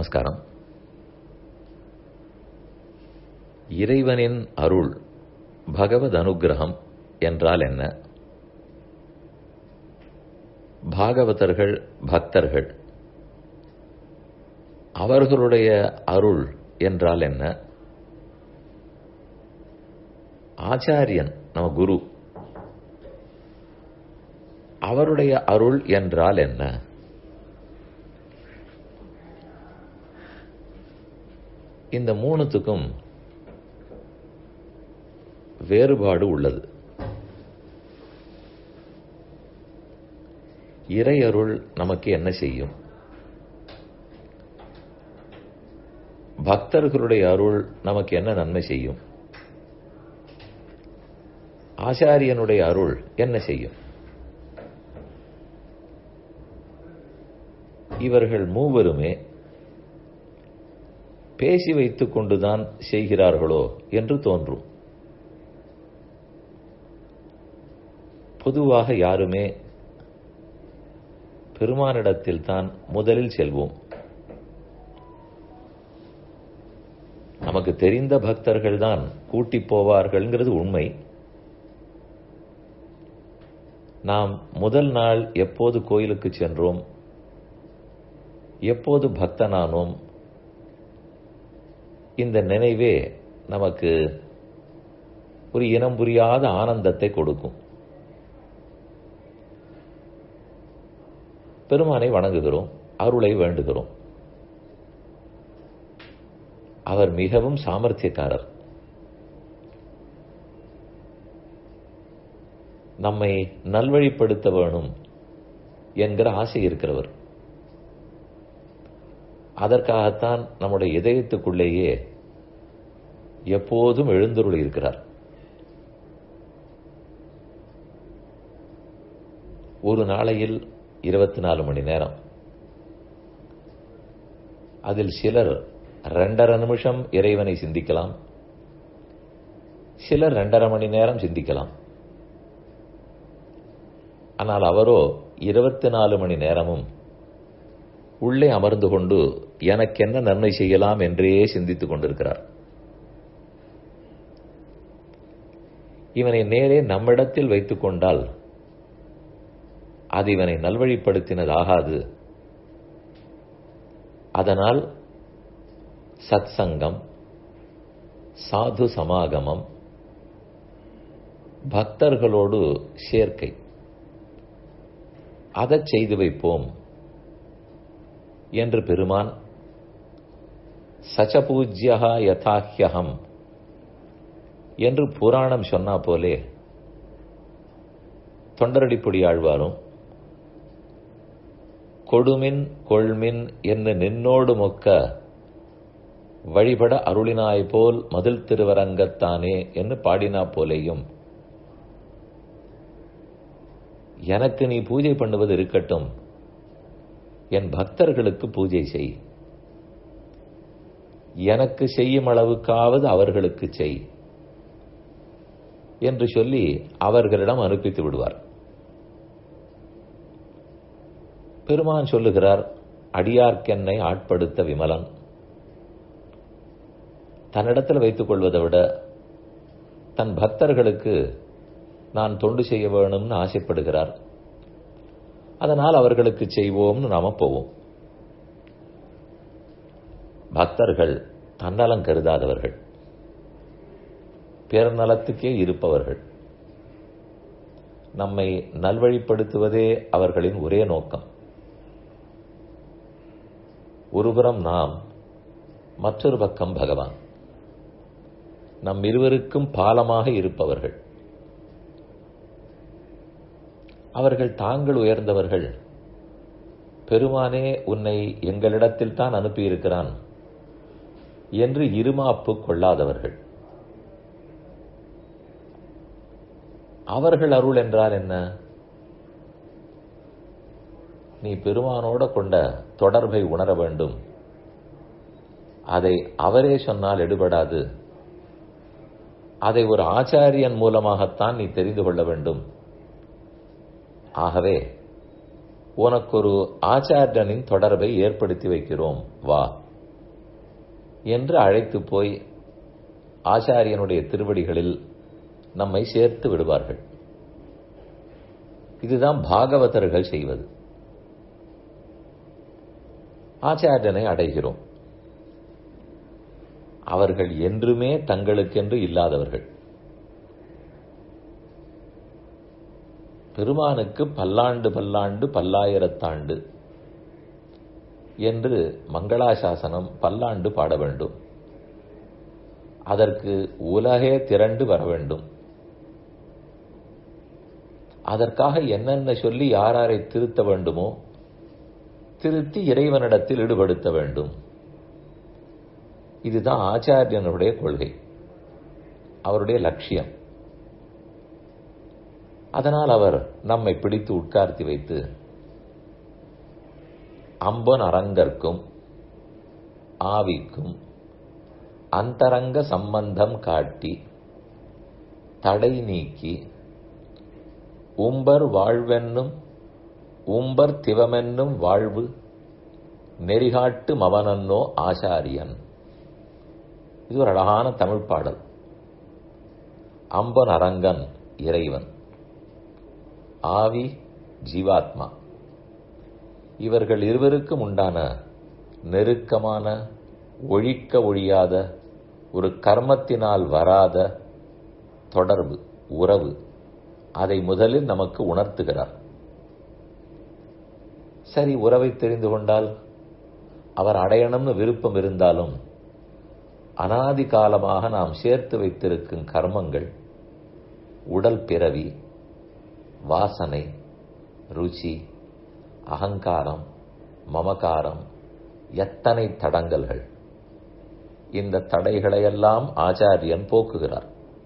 நமஸ்காரம் இறைவனின் அருள் பகவத் அனுகிரகம் என்றால் என்ன பாகவதர்கள் பக்தர்கள் அவர்களுடைய அருள் என்றால் என்ன ஆச்சாரியன் நம்ம குரு அவருடைய அருள் என்றால் என்ன இந்த மூணுத்துக்கும் வேறுபாடு உள்ளது இறையருள் நமக்கு என்ன செய்யும் பக்தர்களுடைய அருள் நமக்கு என்ன நன்மை செய்யும் ஆச்சாரியனுடைய அருள் என்ன செய்யும் இவர்கள் மூவருமே பேசி வைத்துக் கொண்டுதான் செய்கிறார்களோ என்று தோன்றும் பொதுவாக யாருமே பெருமானிடத்தில் தான் முதலில் செல்வோம் நமக்கு தெரிந்த பக்தர்கள் தான் கூட்டி போவார்கள்ங்கிறது உண்மை நாம் முதல் நாள் எப்போது கோயிலுக்கு சென்றோம் எப்போது பக்தனானோம் இந்த நினைவே நமக்கு ஒரு இனம் புரியாத ஆனந்தத்தை கொடுக்கும் பெருமானை வணங்குகிறோம் அருளை வேண்டுகிறோம் அவர் மிகவும் சாமர்த்தியக்காரர் நம்மை நல்வழிப்படுத்த வேணும் என்கிற ஆசை இருக்கிறவர் அதற்காகத்தான் நம்முடைய இதயத்துக்குள்ளேயே எப்போதும் எழுந்துருள் இருக்கிறார் ஒரு நாளையில் இருபத்தி நாலு மணி நேரம் அதில் சிலர் ரெண்டரை நிமிஷம் இறைவனை சிந்திக்கலாம் சிலர் ரெண்டரை மணி நேரம் சிந்திக்கலாம் ஆனால் அவரோ இருபத்தி நாலு மணி நேரமும் உள்ளே அமர்ந்து கொண்டு எனக்கு என்ன நன்மை செய்யலாம் என்றே சிந்தித்துக் கொண்டிருக்கிறார் இவனை நேரே நம்மிடத்தில் வைத்துக் கொண்டால் அது இவனை நல்வழிப்படுத்தினதாகாது அதனால் சத் சங்கம் சாது சமாகமம் பக்தர்களோடு சேர்க்கை அதை செய்து வைப்போம் என்று பெருமான் சச்சபூஜ்யா யதாஹ்யகம் என்று புராணம் சொன்னா போலே தொண்டரடிப்பொடி ஆழ்வாரும் கொடுமின் கொள்மின் என்று நின்னோடு மொக்க வழிபட அருளினாய் போல் மதில் திருவரங்கத்தானே என்று பாடினா போலேயும் எனக்கு நீ பூஜை பண்ணுவது இருக்கட்டும் என் பக்தர்களுக்கு பூஜை செய் எனக்கு செய்யும் அளவுக்காவது அவர்களுக்கு செய் என்று சொல்லி அவர்களிடம் அனுப்பித்து விடுவார் பெருமான் சொல்லுகிறார் அடியார்க்கென்னை ஆட்படுத்த விமலன் தன்னிடத்தில் வைத்துக் கொள்வதை விட தன் பக்தர்களுக்கு நான் தொண்டு செய்ய வேணும்னு ஆசைப்படுகிறார் அதனால் அவர்களுக்கு செய்வோம்னு நாம போவோம் பக்தர்கள் தன்னலம் கருதாதவர்கள் பேர்நலத்துக்கே இருப்பவர்கள் நம்மை நல்வழிப்படுத்துவதே அவர்களின் ஒரே நோக்கம் ஒருபுறம் நாம் மற்றொரு பக்கம் பகவான் நம் இருவருக்கும் பாலமாக இருப்பவர்கள் அவர்கள் தாங்கள் உயர்ந்தவர்கள் பெருமானே உன்னை எங்களிடத்தில் தான் அனுப்பியிருக்கிறான் என்று இருமாப்பு கொள்ளாதவர்கள் அவர்கள் அருள் என்றால் என்ன நீ பெருமானோட கொண்ட தொடர்பை உணர வேண்டும் அதை அவரே சொன்னால் எடுபடாது அதை ஒரு ஆச்சாரியன் மூலமாகத்தான் நீ தெரிந்து கொள்ள வேண்டும் ஆகவே உனக்கு ஒரு ஆச்சாரியனின் தொடர்பை ஏற்படுத்தி வைக்கிறோம் வா என்று அழைத்து போய் ஆச்சாரியனுடைய திருவடிகளில் நம்மை சேர்த்து விடுவார்கள் இதுதான் பாகவதர்கள் செய்வது ஆச்சாரியனை அடைகிறோம் அவர்கள் என்றுமே தங்களுக்கென்று இல்லாதவர்கள் பெருமானுக்கு பல்லாண்டு பல்லாண்டு பல்லாயிரத்தாண்டு என்று மங்களாசாசனம் பல்லாண்டு பாட வேண்டும் அதற்கு உலகே திரண்டு வர வேண்டும் அதற்காக என்னென்ன சொல்லி யாராரை திருத்த வேண்டுமோ திருத்தி இறைவனிடத்தில் ஈடுபடுத்த வேண்டும் இதுதான் ஆச்சாரியனுடைய கொள்கை அவருடைய லட்சியம் அதனால் அவர் நம்மை பிடித்து உட்கார்த்தி வைத்து அம்பன் அரங்கற்கும் ஆவிக்கும் அந்தரங்க சம்பந்தம் காட்டி தடை நீக்கி உம்பர் வாழ்வென்னும் உம்பர் திவமென்னும் வாழ்வு நெறிகாட்டு மவனன்னோ ஆச்சாரியன் இது ஒரு அழகான தமிழ் பாடல் அம்பன் அரங்கன் இறைவன் ஆவி ஜீவாத்மா இவர்கள் இருவருக்கும் உண்டான நெருக்கமான ஒழிக்க ஒழியாத ஒரு கர்மத்தினால் வராத தொடர்பு உறவு அதை முதலில் நமக்கு உணர்த்துகிறார் சரி உறவை தெரிந்து கொண்டால் அவர் அடையணும்னு விருப்பம் இருந்தாலும் அனாதி காலமாக நாம் சேர்த்து வைத்திருக்கும் கர்மங்கள் உடல் பிறவி வாசனை ருச்சி அகங்காரம் மமகாரம் எத்தனை தடங்கல்கள் இந்த தடைகளையெல்லாம் ஆச்சாரியன் போக்குகிறார்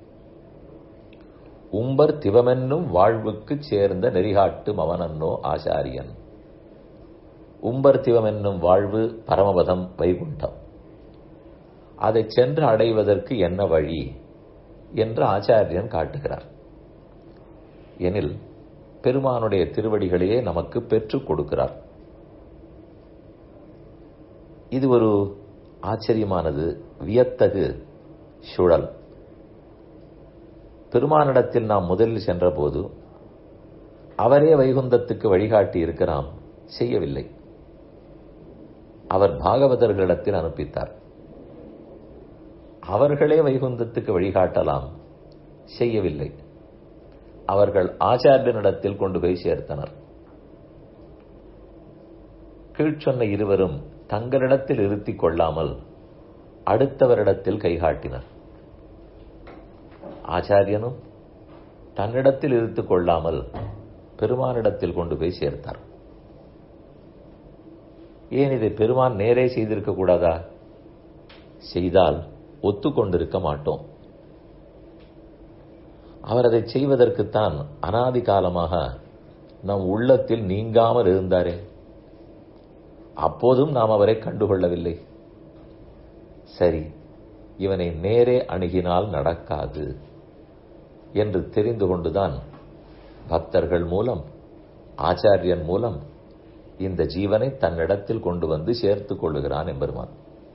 உம்பர் திவமென்னும் வாழ்வுக்குச் சேர்ந்த நெறிகாட்டு மவனன்னோ ஆச்சாரியன் உம்பர் திவமென்னும் வாழ்வு பரமபதம் வைகுண்டம் அதை சென்று அடைவதற்கு என்ன வழி என்று ஆச்சாரியன் காட்டுகிறார் எனில் பெருமானுடைய திருவடிகளையே நமக்கு பெற்றுக் கொடுக்கிறார் இது ஒரு ஆச்சரியமானது வியத்தகு சுழல் பெருமானிடத்தில் நாம் முதலில் சென்றபோது அவரே வைகுந்தத்துக்கு வழிகாட்டி இருக்கிறாம் செய்யவில்லை அவர் பாகவதர்களிடத்தில் அனுப்பித்தார் அவர்களே வைகுந்தத்துக்கு வழிகாட்டலாம் செய்யவில்லை அவர்கள் ஆச்சாரியனிடத்தில் கொண்டு போய் சேர்த்தனர் கீழ்ச்சொன்ன இருவரும் தங்களிடத்தில் இருத்திக் கொள்ளாமல் அடுத்தவரிடத்தில் கைகாட்டினர் ஆச்சாரியனும் தன்னிடத்தில் இருத்துக் கொள்ளாமல் பெருமானிடத்தில் கொண்டு போய் சேர்த்தார் ஏன் இதை பெருமான் நேரே செய்திருக்க கூடாதா செய்தால் ஒத்துக்கொண்டிருக்க மாட்டோம் அவர் அதை செய்வதற்குத்தான் அனாதி காலமாக நம் உள்ளத்தில் நீங்காமல் இருந்தாரே அப்போதும் நாம் அவரை கண்டுகொள்ளவில்லை சரி இவனை நேரே அணுகினால் நடக்காது என்று தெரிந்து கொண்டுதான் பக்தர்கள் மூலம் ஆச்சாரியன் மூலம் இந்த ஜீவனை தன்னிடத்தில் கொண்டு வந்து சேர்த்துக் கொள்ளுகிறான் எம்பெருமான்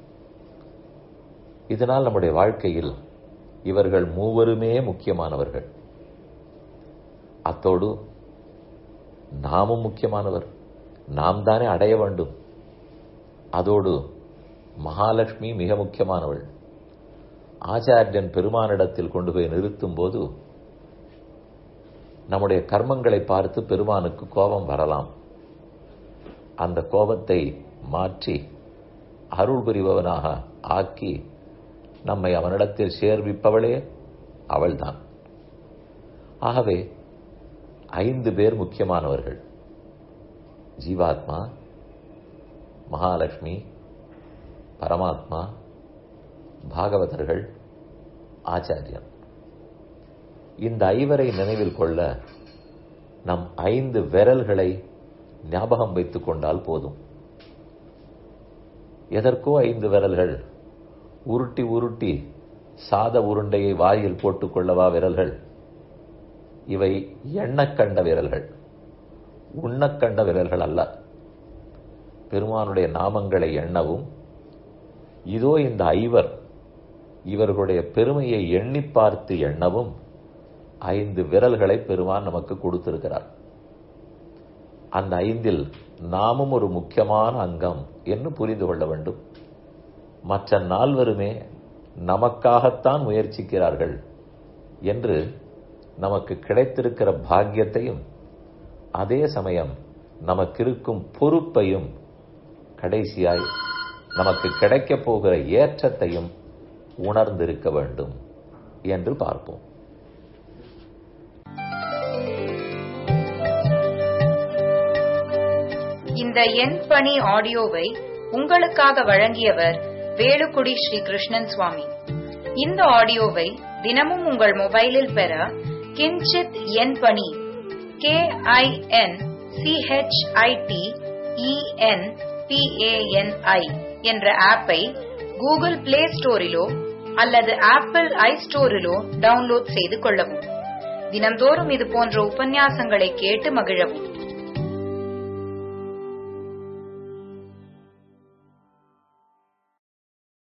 இதனால் நம்முடைய வாழ்க்கையில் இவர்கள் மூவருமே முக்கியமானவர்கள் அத்தோடு நாமும் முக்கியமானவர் நாம் தானே அடைய வேண்டும் அதோடு மகாலட்சுமி மிக முக்கியமானவள் ஆச்சாரியன் பெருமானிடத்தில் கொண்டு போய் நிறுத்தும் போது நம்முடைய கர்மங்களை பார்த்து பெருமானுக்கு கோபம் வரலாம் அந்த கோபத்தை மாற்றி அருள் புரிபவனாக ஆக்கி நம்மை அவனிடத்தில் சேர்விப்பவளே அவள்தான் ஆகவே ஐந்து பேர் முக்கியமானவர்கள் ஜீவாத்மா மகாலட்சுமி பரமாத்மா பாகவதர்கள் ஆச்சாரியன் இந்த ஐவரை நினைவில் கொள்ள நம் ஐந்து விரல்களை ஞாபகம் வைத்துக் கொண்டால் போதும் எதற்கோ ஐந்து விரல்கள் உருட்டி உருட்டி சாத உருண்டையை வாயில் போட்டுக் கொள்ளவா விரல்கள் இவை எண்ணக்கண்ட விரல்கள் உண்ணக்கண்ட விரல்கள் அல்ல பெருமானுடைய நாமங்களை எண்ணவும் இதோ இந்த ஐவர் இவர்களுடைய பெருமையை எண்ணி பார்த்து எண்ணவும் ஐந்து விரல்களை பெருமான் நமக்கு கொடுத்திருக்கிறார் அந்த ஐந்தில் நாமும் ஒரு முக்கியமான அங்கம் என்று புரிந்து கொள்ள வேண்டும் மற்ற நால்வருமே நமக்காகத்தான் முயற்சிக்கிறார்கள் என்று நமக்கு கிடைத்திருக்கிற பாக்கியத்தையும் அதே சமயம் நமக்கு இருக்கும் பொறுப்பையும் கடைசியாய் நமக்கு கிடைக்கப் போகிற ஏற்றத்தையும் உணர்ந்திருக்க வேண்டும் என்று பார்ப்போம் இந்த எண் பணி ஆடியோவை உங்களுக்காக வழங்கியவர் வேலுக்குடி ஸ்ரீ கிருஷ்ணன் சுவாமி இந்த ஆடியோவை தினமும் உங்கள் மொபைலில் பெற கிஞ்சித் எண் பணி கே ஐ என் சிஹெச்ஐடி இஎன் பிஏஎன்ஐ என்ற ஆப்பை கூகுள் பிளே ஸ்டோரிலோ அல்லது ஆப்பிள் ஐ ஸ்டோரிலோ டவுன்லோட் செய்து கொள்ளவும் தினம்தோறும் இது போன்ற உபன்யாசங்களை கேட்டு மகிழவும்